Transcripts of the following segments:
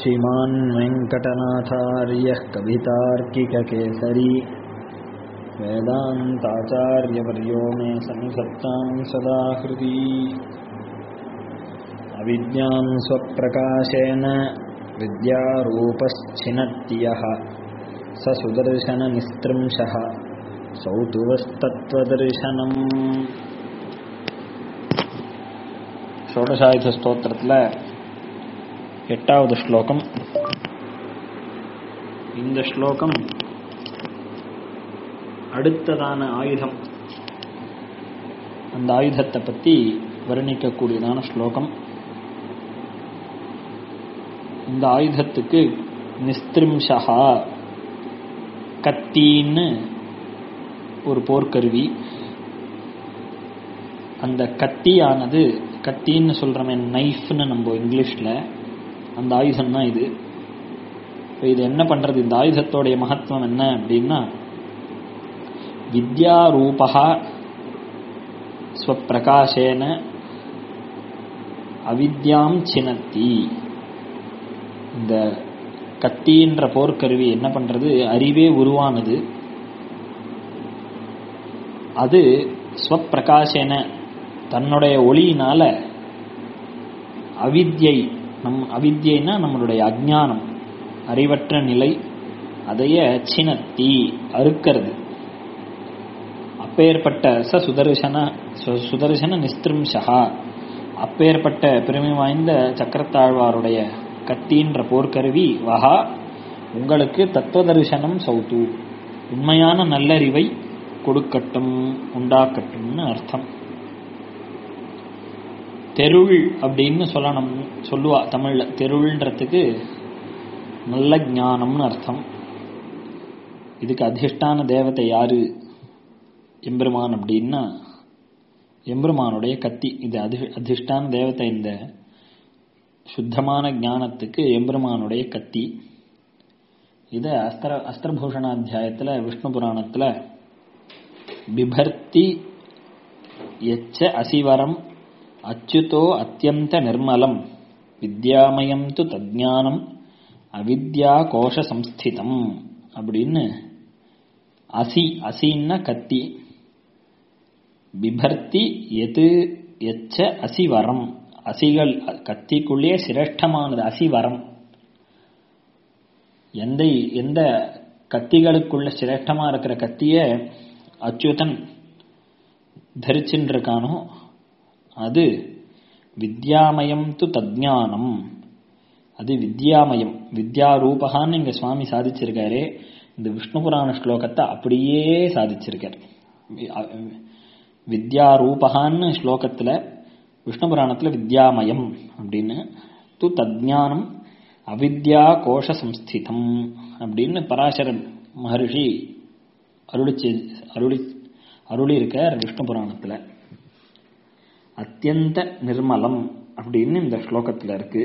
श्रीमान् वेङ्कटनाथार्यः कवितार्किककेसरी वेदान्ताचार्यवर्यो मे संसत्तां सदा हृदि अविद्यां स्वप्रकाशेन विद्यारूपश्छिनत्ति यः स सुदर्शननिस्त्रिंशः सौतुवस्तत्त्वदर्शनम् ஷோடசாயுத ஸ்தோத்திரத்தில் எட்டாவது ஸ்லோகம் இந்த ஸ்லோகம் அடுத்ததான ஆயுதம் அந்த ஆயுதத்தை பற்றி வர்ணிக்கக்கூடியதான ஸ்லோகம் இந்த ஆயுதத்துக்கு நிஸ்திரிம்ஷா கத்தின்னு ஒரு போர்க்கருவி அந்த கத்தியானது கத்தின்னு சொல்கிறோமே நைஃப்னு நம்ம இங்கிலீஷில் அந்த ஆயுதம் தான் இது இப்போ இது என்ன பண்ணுறது இந்த ஆயுதத்தோடைய மகத்துவம் என்ன அப்படின்னா வித்யாரூபா ஸ்வப்பிரகாசேன அவித்யாம் சினத்தி இந்த கத்தின்ற போர்க்கருவி என்ன பண்றது அறிவே உருவானது அது ஸ்வப்பிரகாசேன தன்னுடைய ஒளியினால அவித்யை நம் அவித்யைனா நம்மளுடைய அஜானம் அறிவற்ற நிலை அதைய சினத்தி அறுக்கிறது அப்பேற்பட்ட ச சுதர்சன சுதர்சன நிஸ்திரிம்சா அப்பேற்பட்ட பெருமை வாய்ந்த சக்கரத்தாழ்வாருடைய கத்தின்ற போர்க்கருவி வஹா உங்களுக்கு தத்துவ தரிசனம் சௌத்து உண்மையான நல்லறிவை கொடுக்கட்டும் உண்டாக்கட்டும்னு அர்த்தம் தெருள் அப்படின்னு சொல்லணும் சொல்லுவா தமிழ்ல தெருள்ன்றதுக்கு நல்ல ஞானம்னு அர்த்தம் இதுக்கு அதிஷ்டான தேவதை யாரு எம்பெருமான் அப்படின்னா எம்பெருமானுடைய கத்தி இது அதி அதிஷ்டான தேவதை இந்த சுத்தமான ஞானத்துக்கு எம்பெருமானுடைய கத்தி இத அஸ்திர அஸ்திரபூஷணாத்தியாயத்துல விஷ்ணு புராணத்துல பிபர்த்தி எச்ச அசிவரம் அச்சுதோ அத்தியந்த நிர்மலம் வித்யாமயம் து தஜானம் அவித்யா கோஷ சம்ஸ்திதம் அப்படின்னு அசி அசின்னா கத்தி பிபர்த்தி எது எச்ச அசிவரம் அசிகள் கத்திக்குள்ளே சிரேஷ்டமானது அசிவரம் எந்த எந்த கத்திகளுக்குள்ள சிரேஷ்டமா இருக்கிற கத்திய அச்சுதன் தரிச்சுன்னு இருக்கானோ அது வித்யாமயம் து தஜானம் அது வித்யாமயம் வித்யாரூபகான்னு இங்க சுவாமி சாதிச்சிருக்காரு இந்த விஷ்ணு புராண ஸ்லோகத்தை அப்படியே சாதிச்சிருக்கார் வித்யாரூபகான்னு ஸ்லோகத்துல விஷ்ணு புராணத்துல வித்யாமயம் அப்படின்னு து தஜானம் அவித்யா கோஷ சம்ஸ்திதம் அப்படின்னு பராசர மகர்ஷி அருளிச்சு அருளி அருளி இருக்கார் விஷ்ணு புராணத்துல அத்தியந்த நிர்மலம் அப்படின்னு இந்த ஸ்லோகத்துல இருக்கு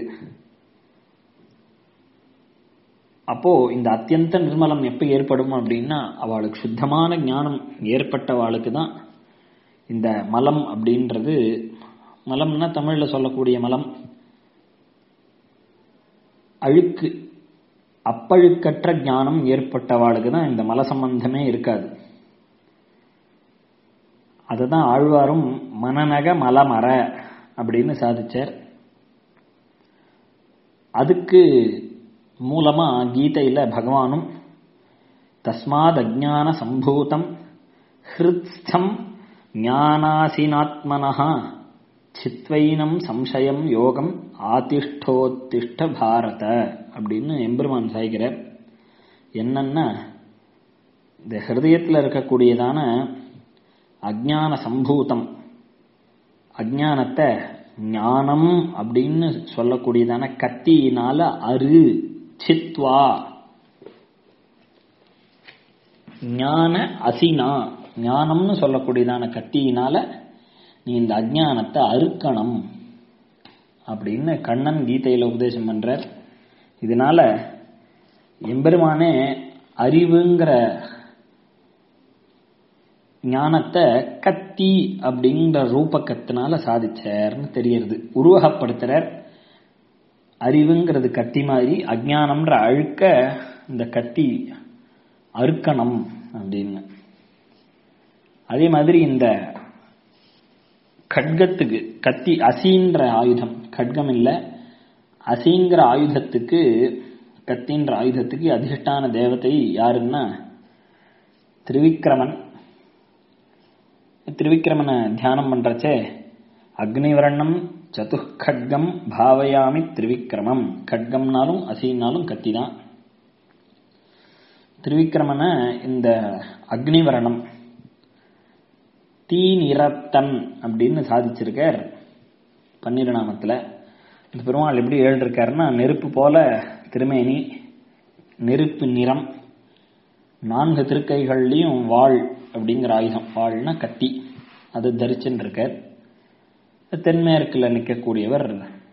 அப்போ இந்த அத்தியந்த நிர்மலம் எப்ப ஏற்படும் அப்படின்னா அவளுக்கு சுத்தமான ஞானம் ஏற்பட்டவாளுக்கு தான் இந்த மலம் அப்படின்றது மலம்னா தமிழ்ல சொல்லக்கூடிய மலம் அழுக்கு அப்பழுக்கற்ற ஞானம் ஏற்பட்டவாளுக்கு தான் இந்த மல சம்பந்தமே இருக்காது அதுதான் ஆழ்வாரும் மனநக மலமர அப்படின்னு சாதிச்சார் அதுக்கு மூலமா கீதையில பகவானும் தஸ்மாத் அஜான சம்பூதம் ஹிருத்ஸ்தம் ஞானாசினாத்மனஹா சித்வைனம் சம்சயம் யோகம் ஆதிஷ்டோத்திஷ்ட பாரத அப்படின்னு எம்பெருமான் சாய்கிறார் என்னன்னா இந்த ஹிருதயத்தில் இருக்கக்கூடியதான அஜான சம்பூதம் அஜானத்தை ஞானம் அப்படின்னு சொல்லக்கூடியதான கத்தியினால அரு சித்வா ஞான அசினா ஞானம்னு சொல்லக்கூடியதான கத்தியினால நீ இந்த அஜானத்தை அறுக்கணும் அப்படின்னு கண்ணன் கீதையில உபதேசம் பண்றார் இதனால எம்பெருமானே அறிவுங்கிற ஞானத்தை கத்தி அப்படிங்கிற ரூபக்கத்தினால சாதிச்சார்னு தெரியறது உருவகப்படுத்துறார் அறிவுங்கிறது கத்தி மாதிரி அஜ்ஞானம்ன்ற அழுக்க இந்த கத்தி அறுக்கணும் அப்படின்னு அதே மாதிரி இந்த கட்கத்துக்கு கத்தி அசின்ற ஆயுதம் கட்கம் இல்ல அசிங்கிற ஆயுதத்துக்கு கத்தின்ற ஆயுதத்துக்கு அதிஷ்டான தேவதை யாருன்னா திரிவிக்ரமன் திரிவிக்ரமனை தியானம் பண்றச்சே அக்னிவர்ணம் சதுக்கட்கம் பாவயாமி திரிவிக்ரமம் கட்கம்னாலும் அசின்னாலும் கத்தி தான் திரிவிக்ரமனை இந்த அக்னிவரணம் தீ நிறத்தன் அப்படின்னு சாதிச்சிருக்கார் பன்னிரநாமத்துல இந்த பெருமாள் எப்படி எழுதிருக்காருன்னா நெருப்பு போல திருமேனி நெருப்பு நிறம் நான்கு திருக்கைகள்லையும் வாள் அப்படிங்கிற ஆயுதம் வாள்னா கத்தி அது தரிச்சுன்னு இருக்கார் தென்மேற்குல நிற்கக்கூடியவர்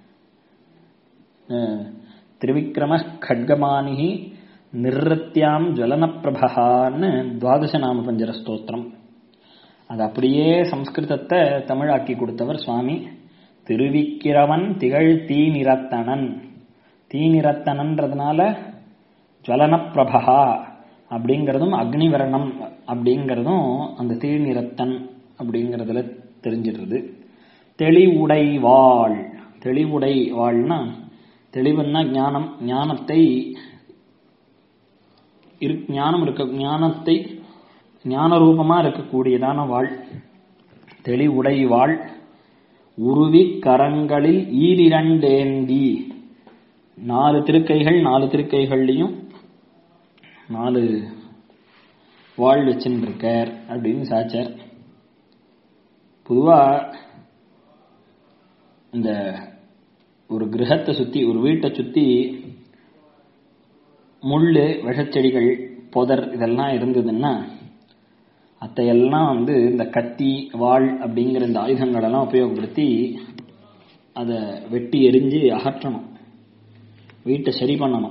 திரிவிக்ரம கட்கமானிகி நிர்ரத்தியாம் ஜுவலன பிரபகான்னு துவாதச நாம பஞ்சர ஸ்தோத்திரம் அது அப்படியே சம்ஸ்கிருதத்தை தமிழாக்கி கொடுத்தவர் சுவாமி திருவிக்கிரமன் திகழ் தீ நிறத்தனன் தீ நிறத்தனன்றதுனால ஜுவலன பிரபகா அப்படிங்கிறதும் அக்னிவரணம் அப்படிங்கிறதும் அந்த தீ நிறத்தன் அப்படிங்கிறதுல தெரிஞ்சிடுறது தெளிவுடை வாழ் தெளிவுடை வாழ்னா தெளிவுன்னா ஞானம் ஞானத்தை ஞானம் இருக்க ஞானத்தை ஞான ரூபமா இருக்கக்கூடியதான வாழ் தெளிவுடை வாழ் உருவி கரங்களில் ஈரிரண்டேந்தி நாலு திருக்கைகள் நாலு திருக்கைகள்லையும் நாலு வாழ் வச்சுன்னு இருக்கார் அப்படின்னு சாச்சார் பொதுவா இந்த ஒரு கிரகத்தை சுத்தி ஒரு வீட்டை சுத்தி முள்ளு விஷச்செடிகள் புதர் இதெல்லாம் இருந்ததுன்னா அத்தையெல்லாம் வந்து இந்த கத்தி வாள் அப்படிங்கிற இந்த ஆயுதங்களெல்லாம் உபயோகப்படுத்தி அதை வெட்டி எரிஞ்சு அகற்றணும் வீட்டை சரி பண்ணணும்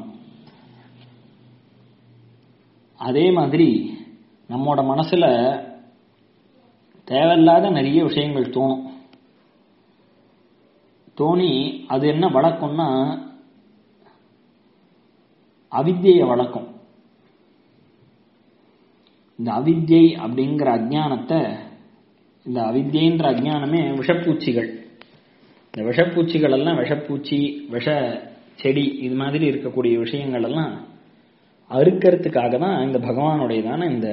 அதே மாதிரி நம்மோட மனசுல தேவையில்லாத நிறைய விஷயங்கள் தோணும் தோணி அது என்ன வளர்க்கும்னா அவித்தியை வளர்க்கும் இந்த அவித்யை அப்படிங்கிற அஜானத்தை இந்த அவித்யன்ற அஜானமே விஷப்பூச்சிகள் இந்த விஷப்பூச்சிகள் எல்லாம் விஷப்பூச்சி விஷ செடி இது மாதிரி இருக்கக்கூடிய விஷயங்கள் எல்லாம் அறுக்கிறதுக்காக தான் இந்த பகவானுடையதான இந்த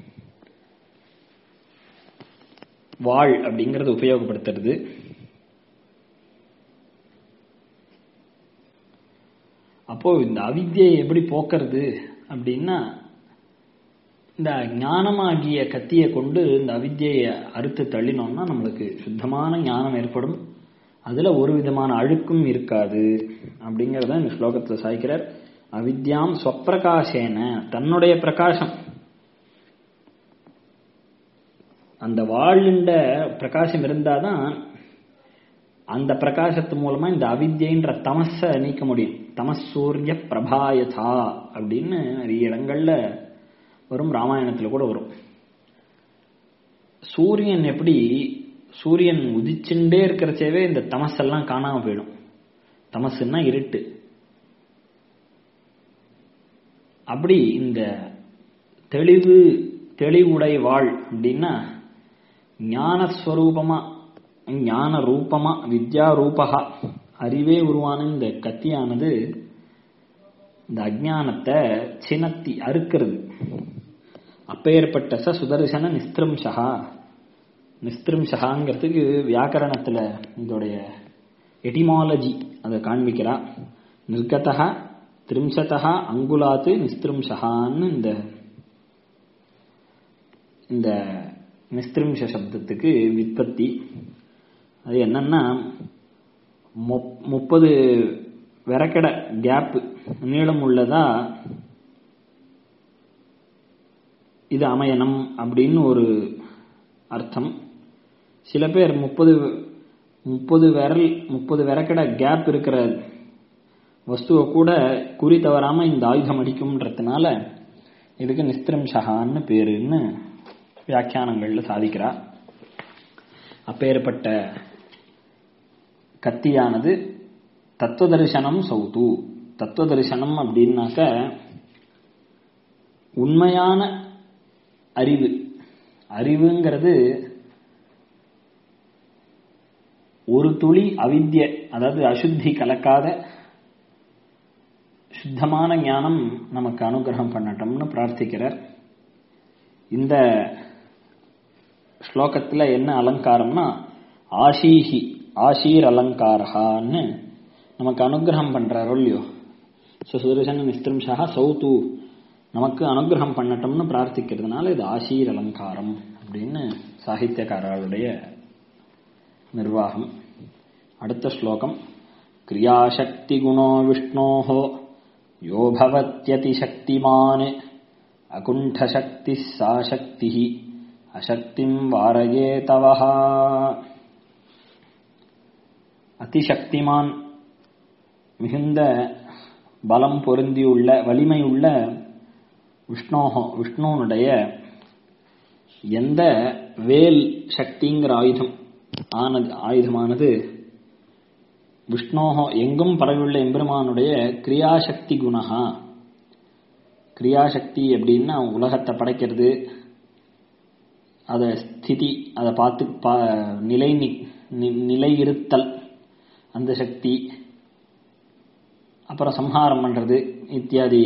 வாழ் அப்படிங்கறது உபயோகப்படுத்துறது அப்போ இந்த அவித்தியை எப்படி போக்குறது அப்படின்னா இந்த ஞானமாகிய கத்தியை கொண்டு இந்த அவித்தியை அறுத்து தள்ளினோம்னா நம்மளுக்கு சுத்தமான ஞானம் ஏற்படும் அதுல ஒரு விதமான அழுக்கும் இருக்காது அப்படிங்கறத இந்த ஸ்லோகத்துல சாய்க்கிறார் அவித்யாம் ஸ்வப்பிரகாசேன தன்னுடைய பிரகாசம் அந்த வாழ்ந்த பிரகாசம் இருந்தாதான் அந்த பிரகாசத்து மூலமா இந்த அவித்யன்ற தமஸ நீக்க முடியும் தமஸ் சூரிய பிரபாயதா அப்படின்னு நிறைய இடங்கள்ல வரும் ராமாயணத்துல கூட வரும் சூரியன் எப்படி சூரியன் உதிச்சுட்டே இருக்கிறச்சேவே இந்த தமஸ் எல்லாம் காணாம போயிடும் தமசுன்னா இருட்டு அப்படி இந்த தெளிவு தெளிவுடை வாழ் அப்படின்னா ஞானஸ்வரூபமா ஞான ரூபமா வித்யா ரூபகா அறிவே உருவான இந்த கத்தியானது இந்த அஜானத்தை சினத்தி அறுக்கிறது அப்பேற்பட்ட ச சுதர்சன நிஸ்திரம்சகா நிஸ்திரம்சகாங்கிறதுக்கு வியாக்கரணத்துல இதோடைய எட்டிமாலஜி அதை காண்பிக்கிறா நிர்கதா திரிம்சதா அங்குலாத்து நிஸ்திரம்சகான்னு இந்த இந்த நிஸ்திரிம்ச சப்தத்துக்கு விற்பத்தி அது என்னன்னா முப்பது விரக்கடை கேப் நீளம் உள்ளதா இது அமையணும் அப்படின்னு ஒரு அர்த்தம் சில பேர் முப்பது முப்பது விரல் முப்பது விரக்கடை கேப் இருக்கிற வஸ்துவை கூட குறி தவறாம இந்த ஆயுதம் அடிக்கும்ன்றதுனால இதுக்கு நிஸ்திரம்சகான்னு பேருன்னு வியாக்கியானங்கள்ல சாதிக்கிறா அப்பேற்பட்ட கத்தியானது தத்துவ தரிசனம் சௌது தத்துவ தரிசனம் அப்படின்னாக்க உண்மையான அறிவு அறிவுங்கிறது ஒரு துளி அவித்ய அதாவது அசுத்தி கலக்காத சுத்தமான ஞானம் நமக்கு அனுகிரகம் பண்ணட்டும்னு பிரார்த்திக்கிறார் இந்த ஸ்லோகத்தில் என்ன அலங்காரம்னா ஆஷீஹி ஆஷீர் அலங்காரஹான்னு நமக்கு அனுகிரகம் பண்றாரோ இல்லையோ சுதர்சன நிஸ்திரும்ஷா சௌத்து நமக்கு அனுகிரகம் பண்ணட்டும்னு பிரார்த்திக்கிறதுனால இது ஆஷீர் அலங்காரம் அப்படின்னு சாகித்யக்காரருடைய நிர்வாகம் அடுத்த ஸ்லோகம் கிரியாசக்தி குணோ விஷ்ணோஹோ யோ பவத்யதிசக்திமான் அகுண்டசக்தி சா சக்தி அசக்திம் வாரயே தவஹா அதிசக்திமான் மிகுந்த பலம் பொருந்தியுள்ள வலிமையுள்ள விஷ்ணோஹோ விஷ்ணுனுடைய எந்த வேல் சக்திங்கிற ஆயுதம் ஆனது ஆயுதமானது விஷ்ணோஹோ எங்கும் பரவியுள்ள எம்பெருமானுடைய கிரியாசக்தி குணகா கிரியாசக்தி அப்படின்னா உலகத்தை படைக்கிறது அதை ஸ்திதி அதை பார்த்து பா நிலை நிலையிருத்தல் அந்த சக்தி அப்புறம் சம்ஹாரம் பண்றது இத்தியாதி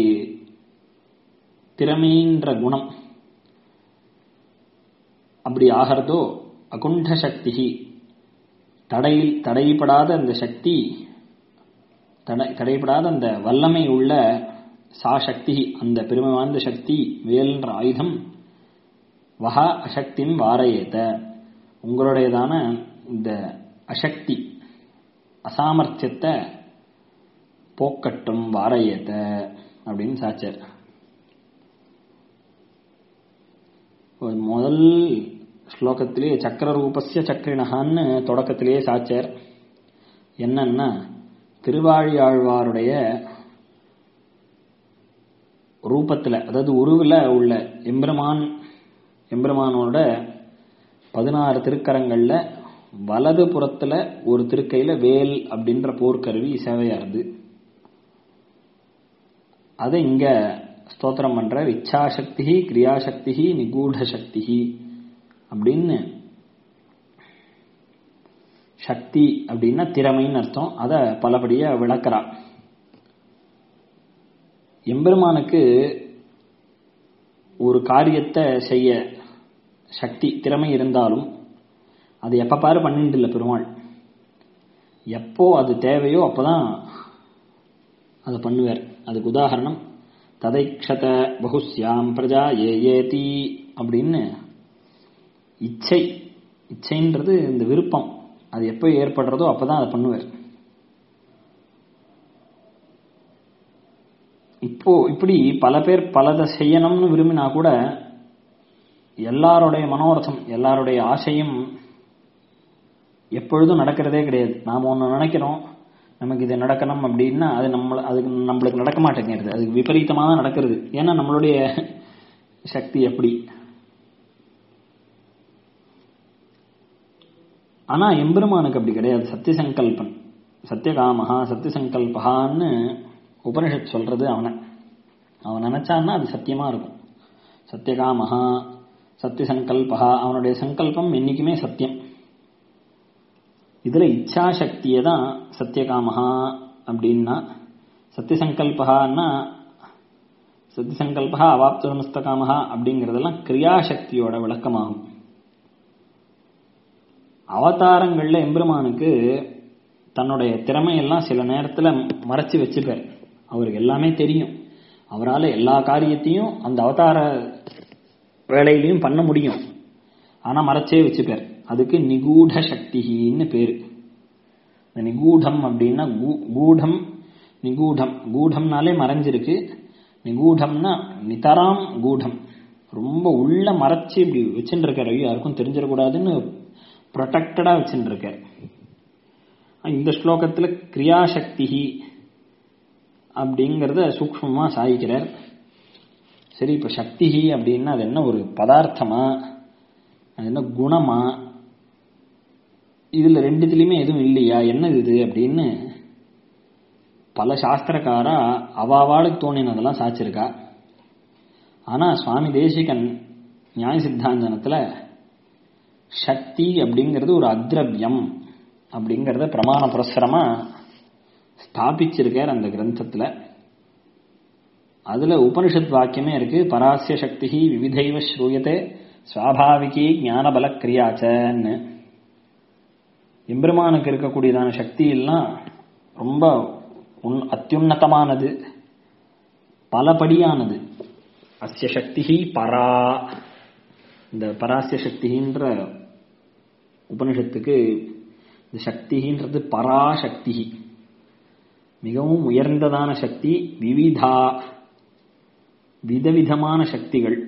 திறமைன்ற குணம் அப்படி ஆகிறதோ அகுண்ட சக்தி தடையில் தடைப்படாத அந்த சக்தி தடை தடைப்படாத அந்த வல்லமை உள்ள சா சக்தி அந்த பெருமை வாய்ந்த சக்தி வேல்ன்ற ஆயுதம் வஹா அசக்தியும் வாரையேத்த உங்களுடையதான இந்த அசக்தி அசாமர்த்தியத்தை போக்கட்டும் வாரையேத்த அப்படின்னு சாச்சார் முதல் ஸ்லோகத்திலே சக்கர ரூபஸ்ய சக்கரினகான்னு தொடக்கத்திலேயே சாச்சார் என்னன்னா திருவாழியாழ்வாருடைய ரூபத்தில் அதாவது உருவில் உள்ள எம்பெருமான் எம்பெருமானோட பதினாறு திருக்கரங்கள்ல வலது புறத்துல ஒரு திருக்கையில வேல் அப்படின்ற போர்க்கருவி சேவையாருது அதை இங்க ஸ்தோத்திரம் பண்ற இச்சாசக்தி கிரியாசக்தி நிகூட சக்தி அப்படின்னு சக்தி அப்படின்னா திறமைன்னு அர்த்தம் அதை பலபடியா விளக்குறா எம்பெருமானுக்கு ஒரு காரியத்தை செய்ய சக்தி திறமை இருந்தாலும் அது எப்ப பாரு பண்ணிட்டு இல்லை பெருமாள் எப்போ அது தேவையோ அப்பதான் அதை பண்ணுவார் அதுக்கு உதாரணம் ததைக்ஷத பகுஸ்யாம் பிரஜா ஏ ஏதி அப்படின்னு இச்சை இச்சைன்றது இந்த விருப்பம் அது எப்போ ஏற்படுறதோ அப்பதான் அதை பண்ணுவார் இப்போ இப்படி பல பேர் பலதை செய்யணும்னு விரும்பினா கூட எல்லாருடைய மனோரதம் எல்லாருடைய ஆசையும் எப்பொழுதும் நடக்கிறதே கிடையாது நாம் ஒன்று நினைக்கிறோம் நமக்கு இது நடக்கணும் அப்படின்னா அது நம்ம அதுக்கு நம்மளுக்கு நடக்க மாட்டேங்கிறது அது விபரீதமாக தான் நடக்கிறது ஏன்னா நம்மளுடைய சக்தி எப்படி ஆனா எம்பெருமானுக்கு அப்படி கிடையாது சத்திய சங்கல்பன் சத்தியகாமஹா சத்திய சங்கல்பகான்னு உபனிஷத் சொல்றது அவனை அவன் நினைச்சான்னா அது சத்தியமா இருக்கும் சத்தியகாமஹா சத்திய சங்கல்பகா அவனுடைய சங்கல்பம் என்னைக்குமே சத்தியம் இதுல இச்சா சக்தியை தான் சத்தியகாமஹா அப்படின்னா சத்தியசங்கல்பகான்னா சத்தியசங்கல்பா அவாப்த சமஸ்தகாமஹா அப்படிங்கிறதெல்லாம் கிரியாசக்தியோட விளக்கமாகும் அவதாரங்கள்ல எம்பெருமானுக்கு தன்னுடைய திறமையெல்லாம் சில நேரத்துல மறைச்சு வச்சுப்பார் அவருக்கு எல்லாமே தெரியும் அவரால் எல்லா காரியத்தையும் அந்த அவதார வேலையிலையும் பண்ண முடியும் ஆனா மறைச்சே வச்சுப்பார் அதுக்கு நிகூட சக்தின்னு பேரு இந்த நிகூடம் அப்படின்னா கூடம் நிகூடம் கூடம்னாலே மறைஞ்சிருக்கு நிகூடம்னா நிதராம் கூடம் ரொம்ப உள்ள மறைச்சு இப்படி வச்சுட்டு இருக்காரு ஐயோ யாருக்கும் தெரிஞ்சிடக்கூடாதுன்னு ப்ரொடெக்டடா வச்சுட்டு இருக்காரு இந்த ஸ்லோகத்துல கிரியாசக்தி அப்படிங்கிறத சூக்மமா சாதிக்கிறார் சரி இப்ப சக்தி அப்படின்னா அது என்ன ஒரு பதார்த்தமா அது என்ன குணமா இதுல ரெண்டுத்துலயுமே எதுவும் இல்லையா என்ன இது அப்படின்னு பல சாஸ்திரக்காரா அவாவாளுக்கு தோணினதெல்லாம் சாச்சிருக்கா ஆனா சுவாமி தேசிகன் நியாய சித்தாந்தனத்துல சக்தி அப்படிங்கிறது ஒரு அத்ரவ்யம் அப்படிங்கறத பிரமாண புரஸ்தரமா ஸ்தாபிச்சிருக்கார் அந்த கிரந்தத்துல அதுல உபனிஷத் வாக்கியமே இருக்கு பராசிய சக்தி விவிதைவ ஸ்ரூயத்தை சுவாபாவிகி ஞானபல கிரியாச்சன்னு எம்பெருமானுக்கு இருக்கக்கூடியதான சக்தி எல்லாம் ரொம்ப உன் அத்தியுன்னதமானது பலபடியானது அஸ்ய சக்தி பரா இந்த பராசிய சக்தின்ற உபனிஷத்துக்கு இந்த சக்தின்றது பராசக்தி மிகவும் உயர்ந்ததான சக்தி விவிதா விதவிதமான சக்திகள்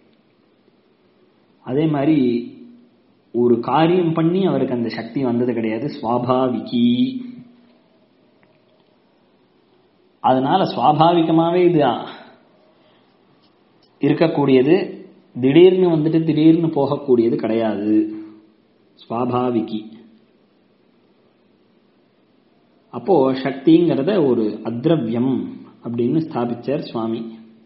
அதே மாதிரி ஒரு காரியம் பண்ணி அவருக்கு அந்த சக்தி வந்தது கிடையாது சுவாபாவிகி அதனால சுவாபாவிகமாவே இது இருக்கக்கூடியது திடீர்னு வந்துட்டு திடீர்னு போகக்கூடியது கிடையாது சுவாபாவிகி அப்போ சக்திங்கிறத ஒரு அத்ரவ்யம் அப்படின்னு ஸ்தாபிச்சார் சுவாமி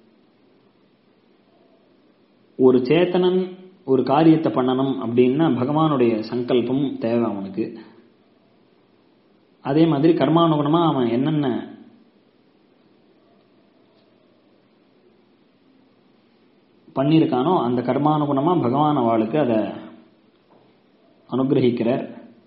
ஒரு சேத்தனன் ஒரு காரியத்தை பண்ணணும் அப்படின்னா பகவானுடைய சங்கல்பம் தேவை அவனுக்கு அதே மாதிரி கர்மானுகுணமா அவன் என்னென்ன பண்ணியிருக்கானோ அந்த கர்மானுகுணமா பகவான் அவளுக்கு அதை அனுகிரகிக்கிறார்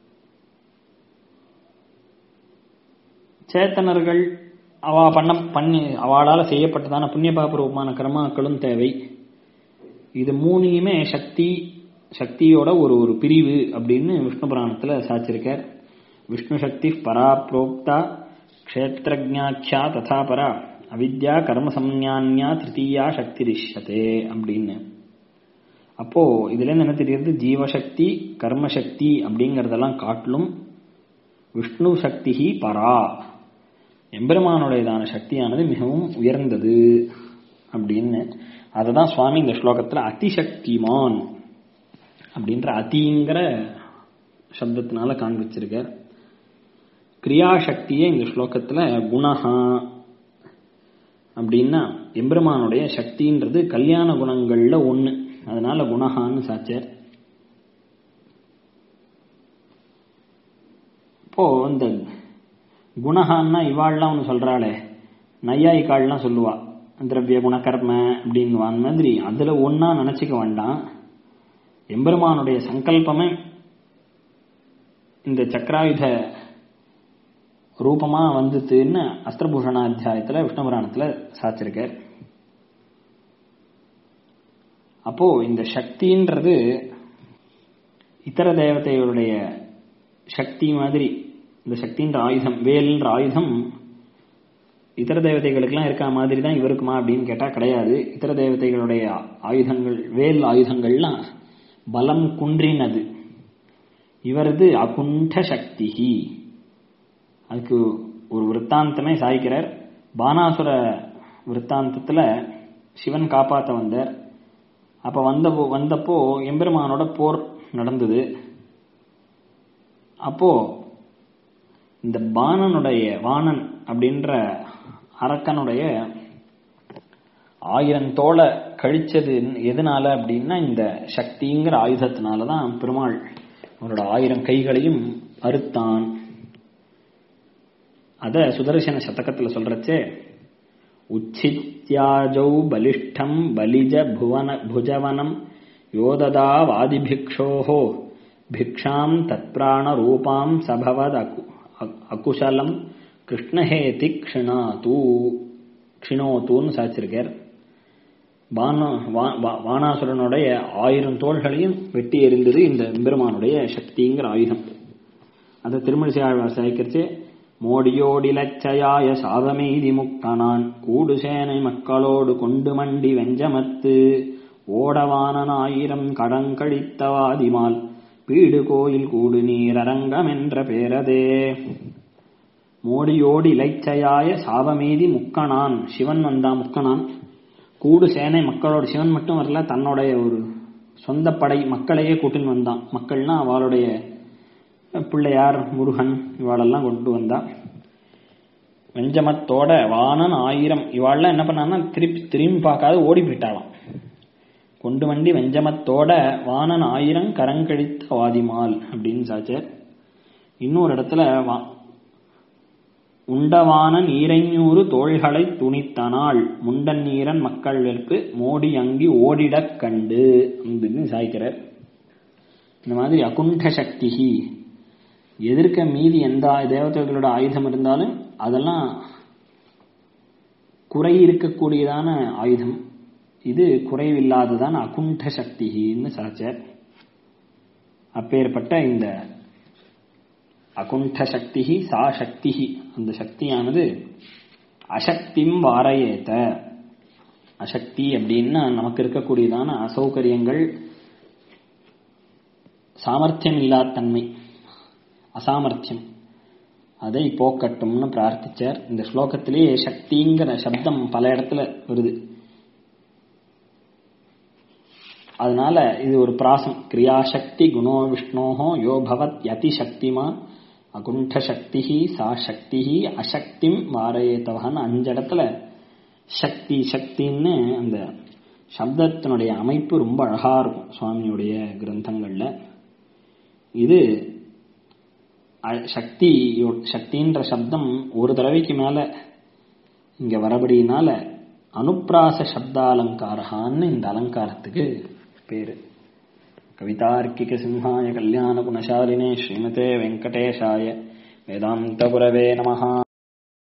சேத்தனர்கள் அவ பண்ண பண்ணி அவளால் செய்யப்பட்டதான புண்ணிய பாபரூபமான கர்மாக்களும் தேவை இது மூணையுமே சக்தி சக்தியோட ஒரு ஒரு பிரிவு அப்படின்னு விஷ்ணு புராணத்துல சாச்சிருக்கார் விஷ்ணு சக்தி பரா புரோக்தா க்ஷேத்திரஜாக்கியா ததா பரா அவித்யா கர்ம சம்ஞான்யா திருத்தீயா சக்தி ரிஷத்தே அப்படின்னு அப்போ இதுல இருந்து என்ன தெரியுது ஜீவசக்தி கர்மசக்தி அப்படிங்கறதெல்லாம் காட்டிலும் விஷ்ணு சக்தி பரா எம்பெருமானுடையதான சக்தியானது மிகவும் உயர்ந்தது அப்படின்னு அதுதான் சுவாமி இந்த ஸ்லோகத்துல அதிசக்திமான் அப்படின்ற அதிங்கிற சப்தத்தினால காண்பிச்சிருக்கார் கிரியாசக்தியே இந்த ஸ்லோகத்துல குணஹா அப்படின்னா எம்பெருமானுடைய சக்தின்றது கல்யாண குணங்கள்ல ஒண்ணு அதனால குணஹான்னு சாச்சார் இப்போ இந்த குணஹான்னா இவாள்லாம் ஒன்று சொல்றாளே நையாயிக்காள்லாம் சொல்லுவா திரவிய குணகர்ம அப்படின்னு அந்த மாதிரி அதுல ஒன்னா நினைச்சுக்க வேண்டாம் எம்பெருமானுடைய சங்கல்பமே இந்த சக்கராயுத ரூபமா வந்துட்டுன்னு அஸ்திரபூஷண அத்தியாயத்துல விஷ்ணு புராணத்துல சாச்சிருக்கார் அப்போ இந்த சக்தின்றது இதர தேவதைகளுடைய சக்தி மாதிரி இந்த சக்தின்ற ஆயுதம் வேல்ன்ற ஆயுதம் இதர தேவதைகளுக்கெல்லாம் இருக்கா மாதிரி தான் இவருக்குமா அப்படின்னு கேட்டா கிடையாது இதர தேவதைகளுடைய ஆயுதங்கள் வேல் ஆயுதங்கள்லாம் பலம் குன்றினது இவரது அகுண்ட சக்தி அதுக்கு ஒரு விற்த்தாந்தமே சாய்க்கிறார் பானாசுர விற்த்தாந்தத்துல சிவன் காப்பாத்த வந்தார் அப்ப வந்த வந்தப்போ எம்பெருமானோட போர் நடந்தது அப்போ இந்த பாணனுடைய வாணன் அப்படின்ற அரக்கனுடைய ஆயிரம் தோலை கழிச்சது எதனால அப்படின்னா இந்த சக்திங்கிற ஆயுதத்தினாலதான் பெருமாள் அவரோட ஆயிரம் கைகளையும் அறுத்தான் அத சுதர்சன சதகத்துல சொல்றச்சே உச்சித்யாஜௌ பலிஷ்டம் பலிஜ புவன புஜவனம் யோததா வாதிபிக்ஷோஹோ பிக்ஷாம் தத்பிராண ரூபாம் சபவத் அகு அகுஷலம் கிருஷ்ணஹேதி க்ஷிணாத்து க்ஷிணோத்துன்னு சாச்சிருக்கார் வானாசுரனுடைய ஆயிரம் தோள்களையும் வெட்டி எறிந்தது இந்த பெருமானுடைய சக்திங்கிற ஆயுதம் அந்த திருமணிசை ஆழ்வார் சாய்க்கிறச்சு மோடியோடிலச்சயாய சாதமெய்தி முக்தனான் கூடு சேனை மக்களோடு கொண்டு மண்டி வெஞ்சமத்து ஓடவானன் ஆயிரம் கடங்கழித்தவாதிமால் பீடு கோயில் கூடு நீர் அரங்கம் என்ற பேரதே மோடியோடு இலைச்சயாய சாபமீதி முக்கணான் சிவன் வந்தா முக்கணான் கூடு சேனை மக்களோட சிவன் மட்டும் வரல தன்னுடைய ஒரு சொந்த படை மக்களையே கூட்டின்னு வந்தான் மக்கள்னா அவளுடைய பிள்ளையார் முருகன் இவாளெல்லாம் கொண்டு வந்தா வெஞ்சமத்தோட வானன் ஆயிரம் இவாள்லாம் என்ன பண்ணான்னா திருப்பி திரும்பி பார்க்காத ஓடி போயிட்டாளாம் கொண்டு வண்டி வெஞ்சமத்தோட வானன் ஆயிரம் கரங்கழித்த வாதிமால் அப்படின்னு சாச்சர் இன்னொரு இடத்துல வா- உண்டவானன் ஈரைஞூறு தோள்களை துணித்தனாள் முண்டன் நீரன் மக்கள் வெறுப்பு மோடி அங்கி ஓடிடக் கண்டு அப்படின்னு சாய்க்கிறார் இந்த மாதிரி அகுண்ட சக்திஹி எதிர்க்க மீதி எந்த ஆயு- தேவதைகளோட ஆயுதம் இருந்தாலும் அதெல்லாம் குறை இருக்கக்கூடியதான ஆயுதம் இது குறைவில்லாததான் அகுண்ட சக்தின்னு சாச்சர் அப்பேற்பட்ட இந்த அகுண்ட சக்தி சா சக்தி அந்த சக்தியானது அசக்திம் வாரையேத்த அசக்தி அப்படின்னா நமக்கு இருக்கக்கூடியதான அசௌகரியங்கள் சாமர்த்தியம் இல்லாத தன்மை அசாமர்த்தியம் அதை போக்கட்டும்னு பிரார்த்திச்சார் இந்த ஸ்லோகத்திலேயே சக்திங்கிற சப்தம் பல இடத்துல வருது அதனால இது ஒரு பிராசம் கிரியாசக்தி குணோ விஷ்ணோஹோ யோ பவத் யதி சக்திமா அகுண்ட சக்தி சா சக்தி அசக்திம் வாரயேத்தவன்னு அஞ்சு இடத்துல சக்தி சக்தின்னு அந்த சப்தத்தினுடைய அமைப்பு ரொம்ப அழகா இருக்கும் சுவாமியுடைய கிரந்தங்கள்ல இது அ- சக்தி சக்தின்ற சப்தம் ஒரு தடவைக்கு மேல இங்க வரபடியினால அனுப்ராச சப்தாலங்காரகான்னு இந்த அலங்காரத்துக்கு பேரு கவிதார்க்கிக சிம்ஹாய கல்யாண குணசாலினே ஸ்ரீமதே வெங்கடேஷாய வேதாந்த குரவே நமஹா